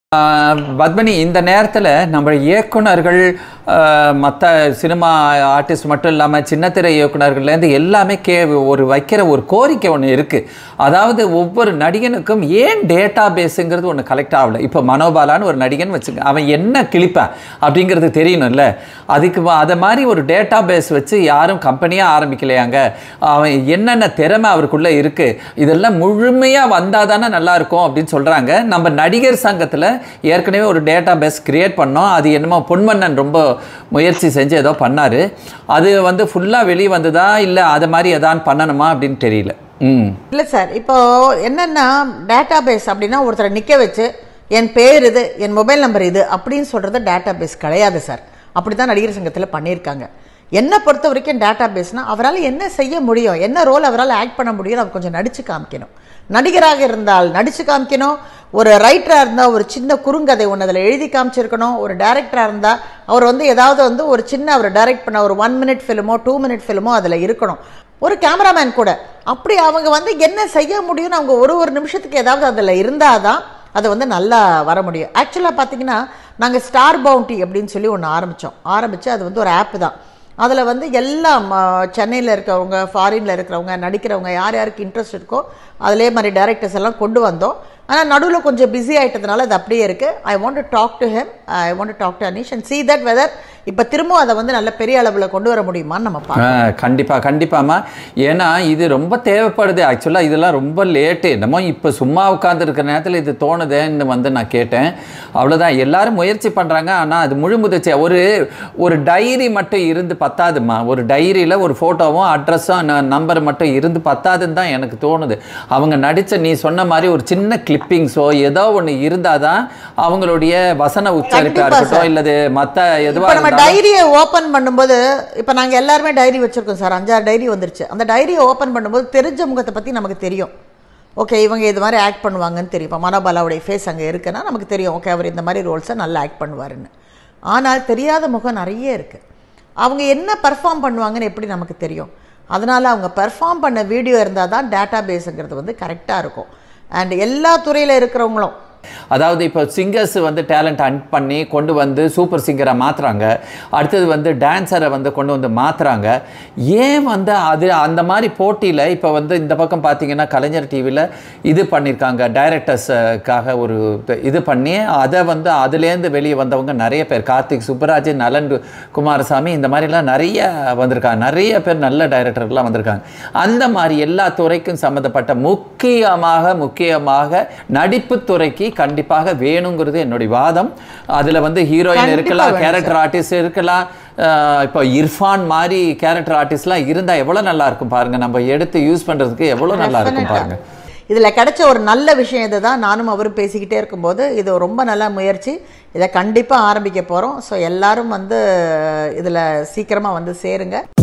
ஆஹ் பத்மினி இந்த நேரத்தில் நம்ம இயக்குனர்கள் மற்ற சினிமா ஆர்டிஸ்ட் மட்டும் இல்லாமல் சின்னத்திரை இயக்குனர்கள்லேருந்து எல்லாமே கே ஒரு வைக்கிற ஒரு கோரிக்கை ஒன்று இருக்குது அதாவது ஒவ்வொரு நடிகனுக்கும் ஏன் டேட்டா பேஸுங்கிறது ஒன்று கலெக்ட் ஆகல இப்போ மனோபாலான்னு ஒரு நடிகன் வச்சுக்க அவன் என்ன கிழிப்பான் அப்படிங்கிறது தெரியணும்ல அதுக்கு வ- அதை மாதிரி ஒரு டேட்டா பேஸ் வச்சு யாரும் கம்பெனியாக ஆரம்பிக்கலையாங்க அவன் என்னென்ன திறமை அவருக்குள்ளே இருக்குது இதெல்லாம் முழுமையாக வந்தால் தானே நல்லா இருக்கும் அப்படின்னு சொல்கிறாங்க நம்ம நடிகர் சங்கத்தில் ஏற்கனவே ஒரு டேட்டா பேஸ் கிரியேட் பண்ணோம் அது என்னமோ பொன்மன்னன் ரொம்ப முயற்சி செஞ்சு ஏதோ பண்ணார் அது வந்து ஃபுல்லாக வெளியே வந்ததா இல்லை அதை மாதிரி எதான் பண்ணணுமா அப்படின்னு தெரியல ம் இல்ல சார் இப்போ என்னன்னா டேட்டா பேஸ் அப்படின்னா ஒருத்தரை நிக்க வச்சு என் பேர் இது என் மொபைல் நம்பர் இது அப்படின்னு சொல்றது டேட்டா பேஸ் கிடையாது சார் அப்படிதான் நடிகர் சங்கத்தில் பண்ணியிருக்காங்க என்னை பொறுத்த வரைக்கும் டேட்டா பேஸ்னா அவரால் என்ன செய்ய முடியும் என்ன ரோல் அவரால் ஆக்ட் பண்ண முடியும் அவர் கொஞ்சம் நடிச்சு காமிக்கணும் நடிகராக இருந்தால் நடிச்சு காமிக்கணும் ஒரு ரைட்டராக இருந்தால் ஒரு சின்ன குறுங்கதை ஒன்று அதில் எழுதி காமிச்சிருக்கணும் ஒரு டேரக்டராக இருந்தால் அவர் வந்து ஏதாவது வந்து ஒரு சின்ன அவர் டைரக்ட் பண்ண ஒரு ஒன் மினிட் ஃபிலிமோ டூ மினிட் ஃபிலிமோ அதில் இருக்கணும் ஒரு கேமராமேன் கூட அப்படி அவங்க வந்து என்ன செய்ய முடியும்னு அவங்க ஒரு ஒரு நிமிஷத்துக்கு ஏதாவது அதில் இருந்தால் தான் அது வந்து நல்லா வர முடியும் ஆக்சுவலாக பார்த்தீங்கன்னா நாங்கள் ஸ்டார் பவுண்டி அப்படின்னு சொல்லி ஒன்று ஆரம்பித்தோம் ஆரம்பித்து அது வந்து ஒரு ஆப் தான் அதில் வந்து எல்லாம் சென்னையில் இருக்கிறவங்க ஃபாரினில் இருக்கிறவங்க நடிக்கிறவங்க யார் யாருக்கு இன்ட்ரெஸ்ட் இருக்கோ அதிலே மாதிரி டேரக்டர்ஸ் எல்லாம் கொண்டு வந்தோம் ஆனால் நடுவில் கொஞ்சம் பிஸி ஆயிட்டதுனால அது அப்படியே இருக்குது I want to talk to hmm I want to talk to Anish and see that whether இப்போ திரும்ப அதை வந்து நல்ல பெரிய அளவில் கொண்டு வர முடியுமான்னு நம்ம பார்க்கலாம் கண்டிப்பாக கண்டிப்பாம்மா ஏன்னா இது ரொம்ப தேவைப்படுது ஆக்சுவலாக இதெல்லாம் ரொம்ப லேட்டு என்னமோ இப்போ சும்மா உட்காந்துருக்கிற நேரத்தில் இது தோணுதேன்னு வந்து நான் கேட்டேன் அவ்வளோதான் எல்லாரும் முயற்சி பண்ணுறாங்க ஆனால் அது முழுமுதிர்ச்சி ஒரு ஒரு டைரி மட்டும் இருந்து பத்தாதும்மா ஒரு டைரியில் ஒரு ஃபோட்டோவும் அட்ரஸும் நம்பர் மட்டும் இருந்து பத்தாதுன்னு தான் எனக்கு தோணுது அவங்க நடித்த நீ சொன்ன மாதிரி ஒரு சின்ன கிளிப்பிங்ஸோ ஏதோ ஒன்று இருந்தால் தான் அவங்களுடைய வசன உச்சரிப்பாக கண்டிப்பா இருக்கட்டும் இல்லது மற்ற இப்போ எதுவாக நம்ம டைரியை ஓபன் பண்ணும்போது இப்போ நாங்க எல்லாருமே டைரி வச்சிருக்கோம் சார் அஞ்சாறு டைரி வந்துருச்சு அந்த டைரியை ஓபன் பண்ணும்போது தெரிஞ்ச முகத்தை பத்தி நமக்கு தெரியும் ஓகே இவங்க இது மாதிரி ஆக்ட் பண்ணுவாங்கன்னு தெரியும் இப்போ மனோபாலாவுடைய ஃபேஸ் அங்கே இருக்குன்னா நமக்கு தெரியும் ஓகே அவர் இந்த மாதிரி ரோல்ஸை நல்லா ஆக்ட் பண்ணுவாருன்னு ஆனால் தெரியாத முகம் நிறைய இருக்கு அவங்க என்ன பெர்ஃபார்ம் பண்ணுவாங்கன்னு எப்படி நமக்கு தெரியும் அதனால அவங்க பெர்ஃபார்ம் பண்ண வீடியோ இருந்தால் தான் டேட்டா பேஸுங்கிறது வந்து கரெக்டாக இருக்கும் அண்ட் எல்லா துறையில் இருக்கிறவங்களும் அதாவது இப்போ சிங்கர்ஸ் வந்து டேலண்ட் அண்ட் பண்ணி கொண்டு வந்து சூப்பர் சிங்கரை மாற்றுறாங்க அடுத்தது வந்து டான்ஸரை வந்து கொண்டு வந்து மாற்றுறாங்க ஏன் வந்து அது அந்த மாதிரி போட்டியில் இப்போ வந்து இந்த பக்கம் பார்த்தீங்கன்னா கலைஞர் டிவியில் இது பண்ணியிருக்காங்க டைரக்டர்ஸுக்காக ஒரு இது- இது பண்ணி அதை வந்து அதுலேருந்து வெளியே வந்தவங்க நிறைய பேர் கார்த்திக் சுப்பராஜ் நலன் குமாரசாமி இந்த மாதிரிலாம் நிறைய வந்திருக்காங்க நிறைய பேர் நல்ல டைரக்டர்லாம் வந்திருக்காங்க அந்த மாதிரி எல்லா துறைக்கும் சம்மந்தப்பட்ட முக்கியமாக முக்கியமாக நடிப்பு துறைக்கு கண்டிப்பாக வேணுங்கிறது என்னுடைய வாதம் அதில் வந்து ஹீரோயின் கண்டிப்பா இருக்கலாம் வேணும் கேரக்டர் ஆர்டிஸ்ட் இருக்கலாம் அஹ் இப்போ இர்ஃபான் மாதிரி கேரக்டர் ஆர்டிஸ்ட்லாம் இருந்தால் எவ்வளோ நல்லா இருக்கும் பாருங்க நம்ம எடுத்து யூஸ் பண்ணுறதுக்கு எவ்வளோ நல்லா இருக்கும் பாருங்க இதில் கிடைச்ச ஒரு நல்ல விஷயம் இதுதான் நானும் அவரும் பேசிக்கிட்டே இருக்கும்போது இது ரொம்ப நல்ல முயற்சி இதை கண்டிப்பாக ஆரம்பிக்க போகிறோம் ஸோ எல்லாரும் வந்து இதில் சீக்கிரமாக வந்து சேருங்க